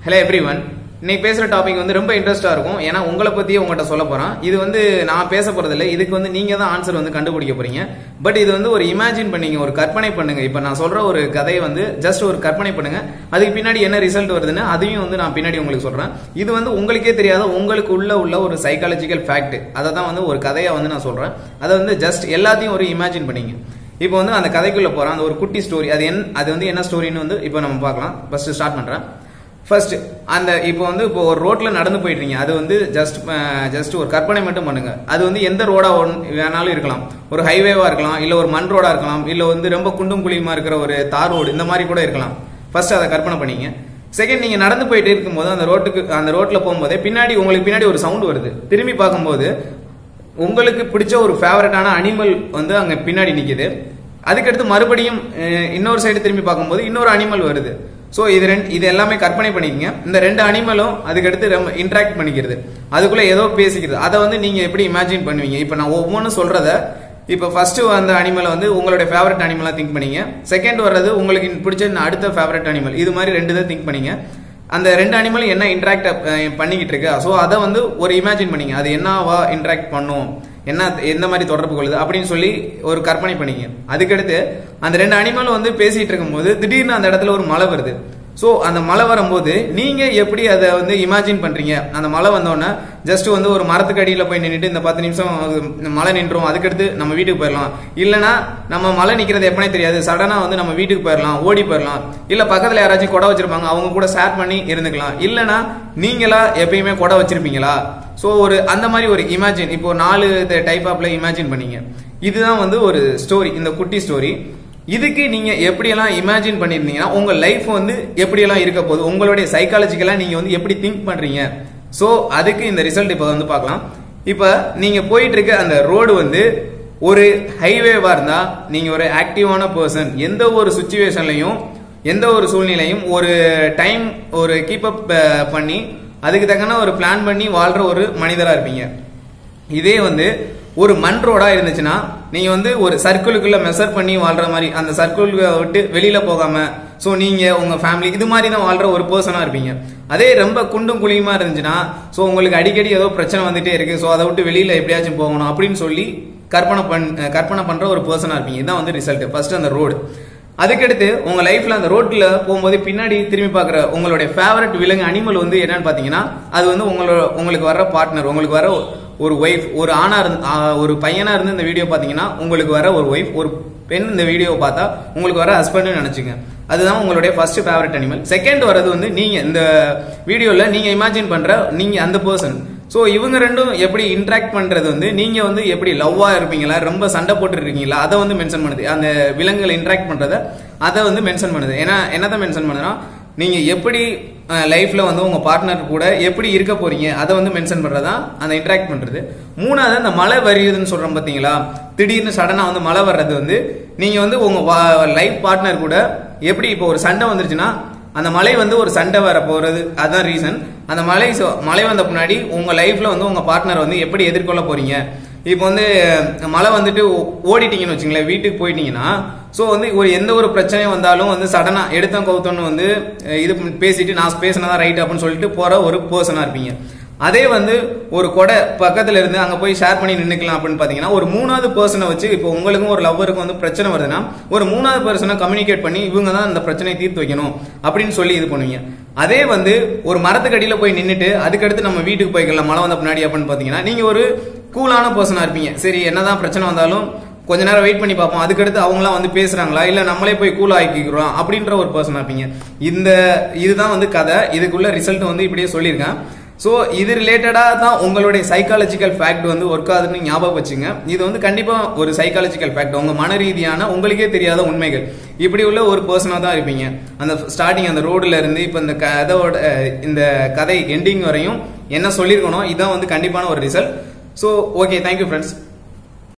hello every one இன்னைக்கு பேசுற topic வந்து ரொம்ப இன்ட்ரெஸ்டா இருக்கும் ஏன்னா உங்களை பத்தியே உங்கள்கிட்ட சொல்ல போறேன் இது வந்து நான் பேச போறது இல்லை இதுக்கு வந்து நீங்க தான் ஆன்சர் வந்து கண்டுபிடிக்க போறீங்க பட் இது வந்து ஒரு இமேஜின் பண்ணீங்க ஒரு கற்பனை பண்ணுங்க இப்ப நான் சொல்ற ஒரு கதையை வந்து ஜஸ்ட் ஒரு கற்பனை பண்ணுங்க அதுக்கு பின்னாடி என்ன ரிசல்ட் வருதுன்னு அதையும் வந்து நான் பின்னாடி உங்களுக்கு சொல்றேன் இது வந்து உங்களுக்கே தெரியாத உங்களுக்கு உள்ள உள்ள ஒரு சைக்காலஜிக்கல் ஃபேக்ட் அதை தான் வந்து ஒரு கதையா வந்து நான் சொல்றேன் அதை வந்து ஜஸ்ட் எல்லாத்தையும் ஒரு இமேஜின் பண்ணீங்க இப்போ வந்து அந்த கதைக்குள்ள போறோம் அந்த ஒரு குட்டி ஸ்டோரி அது என் அது வந்து என்ன ஸ்டோரின்னு வந்து இப்போ நம்ம பார்க்கலாம் ஃபர்ஸ்ட் ஸ்டார்ட் பண்றேன் ஃபர்ஸ்ட் அந்த இப்போ வந்து இப்போ ஒரு ரோட்ல நடந்து போயிட்டீங்க அது வந்து ஜஸ்ட் ஜஸ்ட் ஒரு கற்பனை மட்டும் பண்ணுங்க அது வந்து எந்த ரோடா வேணாலும் இருக்கலாம் ஒரு ஹைவேவா இருக்கலாம் இல்ல ஒரு மண் ரோடா இருக்கலாம் இல்ல வந்து ரொம்ப குண்டும் குழியுமா இருக்கிற ஒரு தார் ரோடு இந்த மாதிரி கூட இருக்கலாம் ஃபர்ஸ்ட் அதை கற்பனை பண்ணீங்க செகண்ட் நீங்க நடந்து போயிட்டு இருக்கும்போது அந்த ரோட்டுக்கு அந்த ரோட்ல போகும்போதே பின்னாடி உங்களுக்கு பின்னாடி ஒரு சவுண்ட் வருது திரும்பி பார்க்கும்போது உங்களுக்கு பிடிச்ச ஒரு ஃபேவரட்டான அனிமல் வந்து அங்க பின்னாடி நிக்குது அதுக்கடுத்து மறுபடியும் அஹ், இன்னொரு சைடு திரும்பி பார்க்கும்போது இன்னொரு அனிமல் வருது ஸோ இது ரெண்டு இது எல்லாமே கற்பனை பண்ணிக்கங்க இந்த ரெண்டு அனிமலும் அதுக்கடுத்து ரொம்ப இன்ட்ராக்ட் பண்ணிக்கிறது அதுக்குள்ள ஏதோ பேசிக்கிறது அதை வந்து நீங்க எப்படி இமேஜின் பண்ணுவீங்க இப்போ நான் ஒவ்வொன்றும் சொல்றத இப்போ ஃபர்ஸ்ட் அந்த அனிமலை வந்து உங்களுடைய ஃபேவரட் அனிமலா திங்க் பண்ணீங்க செகண்ட் வர்றது உங்களுக்கு பிடிச்ச அடுத்த ஃபேவரட் அனிமல் இது மாதிரி ரெண்டு தான் திங்க் பண்ணீங்க அந்த ரெண்டு அனிமலும் என்ன இன்ட்ராக்ட் பண்ணிக்கிட்டு இருக்கு ஸோ அதை வந்து ஒரு இமேஜின் பண்ணீங்க அது என்னவா இன்ட்ராக்ட் பண்ணும் என்ன எந்த மாதிரி தொடர்பு கொள்ளுது அப்படின்னு சொல்லி ஒரு கற்பனை பண்ணீங்க அதுக்கடுத்து அந்த ரெண்டு அனிமலும் வந்து பேசிட்டு இருக்கும்போது திடீர்னு அந்த இடத்துல ஒரு மழை வருது ஸோ அந்த மழை வரும்போது நீங்க எப்படி அதை வந்து இமேஜின் பண்றீங்க அந்த மழை வந்தோடனே ஜஸ்ட் வந்து ஒரு மரத்துக்கு அடியில போய் நின்றுட்டு இந்த பத்து நிமிஷம் இந்த மழை நின்றோம் அதுக்கடுத்து நம்ம வீட்டுக்கு போயிடலாம் இல்லனா நம்ம மழை நிக்கிறது எப்பனே தெரியாது சடனா வந்து நம்ம வீட்டுக்கு போயிடலாம் ஓடி போயிடலாம் இல்ல பக்கத்துல யாராச்சும் கொடை வச்சிருப்பாங்க அவங்க கூட ஷேர் பண்ணி இருந்துக்கலாம் இல்லனா நீங்களா எப்பயுமே கொடை வச்சிருப்பீங்களா ஸோ ஒரு அந்த மாதிரி ஒரு இமேஜின் இப்போ நாலு டைப் ஆப்ல இமேஜின் பண்ணீங்க இதுதான் வந்து ஒரு ஸ்டோரி இந்த குட்டி ஸ்டோரி இதுக்கு நீங்க எப்படியெல்லாம் இமேஜின் பண்ணிருந்தீங்கன்னா உங்க லைஃப் வந்து எப்படியெல்லாம் இருக்க போகுது உங்களுடைய சைக்காலஜிக்கலா நீங்க வந்து எப்படி திங்க் பண்றீங்க சோ அதுக்கு இந்த ரிசல்ட் இப்போ வந்து பார்க்கலாம் இப்ப நீங்க போயிட்டு இருக்க அந்த ரோடு வந்து ஒரு ஹைவேவா இருந்தா நீங்க ஒரு ஆக்டிவான பர்சன் எந்த ஒரு சுச்சுவேஷன்லையும் எந்த ஒரு சூழ்நிலையும் ஒரு டைம் ஒரு கீப் அப் பண்ணி அதுக்கு தக்கன ஒரு பிளான் பண்ணி வாழ்ற ஒரு மனிதரா இருப்பீங்க இதே வந்து ஒரு மண் ரோடா இருந்துச்சுன்னா நீங்க வந்து ஒரு சர்க்கிளுக்குள்ள மெஷர் பண்ணி வாழ்ற மாதிரி அந்த சர்க்கிள் விட்டு வெளியில போகாம சோ நீங்க உங்க ஃபேமிலி இது மாதிரி தான் வாழ்ற ஒரு பர்சனா இருப்பீங்க அதே ரொம்ப குண்டும் குழியுமா இருந்துச்சுன்னா சோ உங்களுக்கு அடிக்கடி ஏதோ பிரச்சனை வந்துட்டே இருக்கு சோ அதை விட்டு வெளியில எப்படியாச்சும் போகணும் அப்படின்னு சொல்லி கற்பனை பண் கற்பனை பண்ற ஒரு பர்சனா இருப்பீங்க இதான் வந்து ரிசல்ட் ஃபர்ஸ்ட் அந்த ரோடு அதுக்கடுத்து உங்க லைஃப்ல அந்த ரோட்ல போகும்போது பின்னாடி திரும்பி பார்க்குற உங்களுடைய ஃபேவரட் விலங்கு அனிமல் வந்து என்னன்னு பாத்தீங்கன்னா அது வந்து உங்களோட உங்களுக்கு வர பார்ட்னர் உங்களுக்கு வர ஒரு ஒய்ஃப் ஒரு ஆணா இருந்து ஆ, ஒரு பையனா இருந்து இந்த வீடியோ பாத்தீங்கன்னா உங்களுக்கு வர ஒரு ஒய்ஃப் ஒரு பெண் இந்த வீடியோவை பார்த்தா உங்களுக்கு வர ஹஸ்பண்ட் நினைச்சுங்க அதுதான் உங்களுடைய ஃபர்ஸ்ட் ஃபேவரட் அனிமல் செகண்ட் வரது வந்து நீங்க இந்த வீடியோல நீங்க இமேஜின் பண்ற நீங்க அந்த பர்சன் சோ இவங்க ரெண்டும் எப்படி இன்டராக்ட் பண்றது வந்து நீங்க வந்து எப்படி லவ்வா இருப்பீங்களா ரொம்ப சண்டை போட்டு இருக்கீங்களா அதை வந்து மென்ஷன் பண்ணுது அந்த விலங்குகள் இன்டராக்ட் பண்றத அதை வந்து மென்ஷன் பண்ணுது ஏன்னா என்னதான் மென்ஷன் பண்ணுதுன்னா நீங்க எப்படி லைஃப்ல வந்து உங்க பார்ட்னர் கூட எப்படி இருக்க போறீங்க அதை வந்து மென்ஷன் பண்றதா அந்த இன்டராக்ட் பண்றது மூணாவது அந்த மழை வருதுன்னு சொல்றோம் பாத்தீங்களா திடீர்னு சடனா வந்து மழை வர்றது வந்து நீங்க வந்து உங்க லைஃப் பார்ட்னர் கூட எப்படி இப்போ ஒரு சண்டை வந்துருச்சுன்னா அந்த மழை வந்து ஒரு சண்டை வர போறது அதான் ரீசன் அந்த மழை சொ- மழை வந்த முன்னாடி உங்க லைஃப்ல வந்து உங்க பார்ட்னர் வந்து எப்படி எதிர்கொள்ள போறீங்க இப்போ வந்து அஹ், மழை வந்துட்டு ஓ- ஓடிட்டீங்கன்னு வச்சுங்களேன் வீட்டுக்கு போயிட்டீங்கன்னா ஸோ வந்து ஒரு எந்த ஒரு பிரச்சனையும் வந்தாலும் வந்து சடனா எடுத்தோம் கவுத்தோன்னு வந்து அஹ், இது பண்ணி- பேசிட்டு நான் பேசினதான் ரைட் அப்படின்னு சொல்லிட்டு போற ஒரு பர்சனா இருப்பீங்க அதே வந்து ஒரு கொடை பக்கத்துல இருந்து அங்க போய் ஷேர் பண்ணி நின்னுக்கலாம் அப்படின்னு பாத்தீங்கன்னா ஒரு மூணாவது பர்சனை வச்சு இப்போ உங்களுக்கும் ஒரு லவ்வருக்கும் வந்து பிரச்சனை வருதுன்னா ஒரு மூணாவது பர்சனை கம்யூனிகேட் பண்ணி இவங்க தான் அந்த பிரச்சனையை தீர்த்து வைக்கணும் அப்படின்னு சொல்லி இது பண்ணுவீங்க அதே வந்து ஒரு மரத்துக்கு அடியில போய் நின்னுட்டு அதுக்கடுத்து நம்ம வீட்டுக்கு போய்க்கலாம் மழை வந்த பின்னாடி அப்படின்னு பாத்தீங்கன்னா நீங்க ஒரு கூலான பர்சனா இருப்பீங்க சரி என்னதான் பிரச்சனை வந்தாலும் கொஞ்ச நேரம் வெயிட் பண்ணி பார்ப்போம் அதுக்கடுத்து அவங்களாம் வந்து பேசுறாங்களா இல்ல நம்மளே போய் கூல் ஆக்கிக்கிறோம் அப்படின்ற ஒரு பர்சன் இருப்பீங்க இந்த இதுதான் வந்து கதை இதுக்குள்ள ரிசல்ட் வந்து இப்படியே சொல்லியிருக்கேன் ஸோ இது ரிலேட்டடா தான் உங்களுடைய சைக்காலஜிக்கல் ஃபேக்ட் வந்து ஒர்க் ஆகுதுன்னு ஞாபகம் வச்சுங்க இது வந்து கண்டிப்பா ஒரு சைக்காலஜிக்கல் ஃபேக்ட் உங்க மன ரீதியான உங்களுக்கே தெரியாத உண்மைகள் இப்படி உள்ள ஒரு பர்சனா தான் இருப்பீங்க அந்த ஸ்டார்டிங் அந்த ரோடுல இருந்து இப்போ இந்த கதையோட அஹ், இந்த கதை எண்டிங் வரையும் என்ன சொல்லியிருக்கணும் இதான் வந்து கண்டிப்பான ஒரு result so okay thank you friends